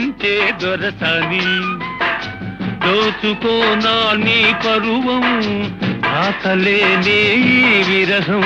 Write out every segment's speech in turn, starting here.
ఊరించే దొరసాని దోచుకోనా నీ పరువం ఆకలేనే ఈ విరహం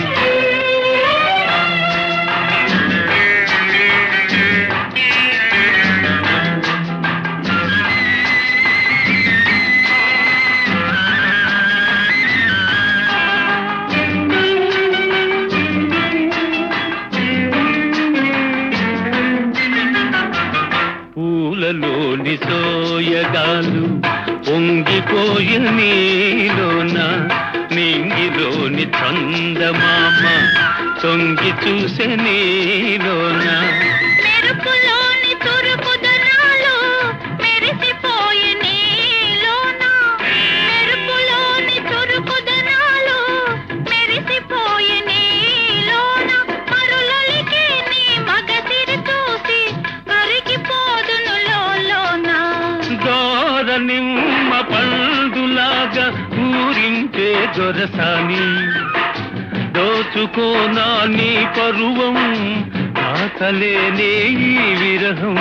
పూలలోని సోయగాలు పొంగిపోయ నీలోన నింగిలోని చందమామ తొంగి చూసే నీలోన మెరుపులోని తురుపుదనాలు మెరిసిపోయి నీలోన మెరుపులోని తురుపుదనాలు మెరిసిపోయి నీలోన మరులొలికి నీ మగసిరి చూసి కరిగిపోదును లోలోన దోర నిమ్మ పండులాగా ఊరించే దొరసాని దోచుకోనా నీ పరువం ఆకలేనే ఈ విరహం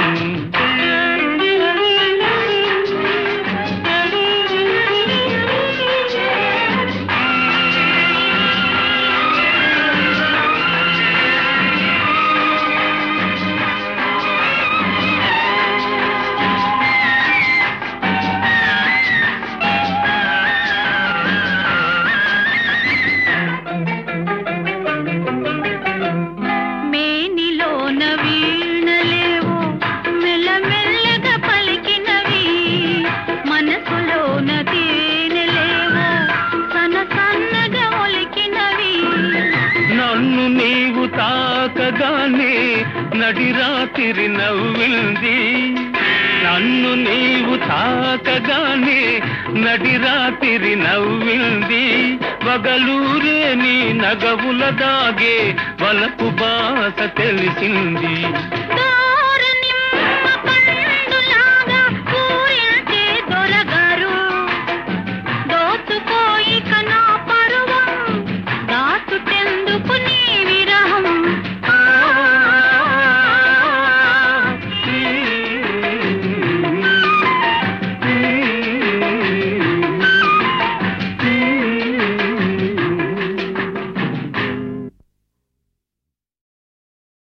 మేనిలోన వీణలేవో మెల్లమెల్లగా పలికినవి మనసులోన తేనెలేవో సన్న సన్నగా ఒలికినవి నన్ను నీవు తాకగానే నడిరాతిరి నవ్వింది నన్ను నీవు తాకగానే నడిరాతిరి నవ్వింది వగలూరే నీ నగవుల దాగే వలపు బాస తెలిసింది దా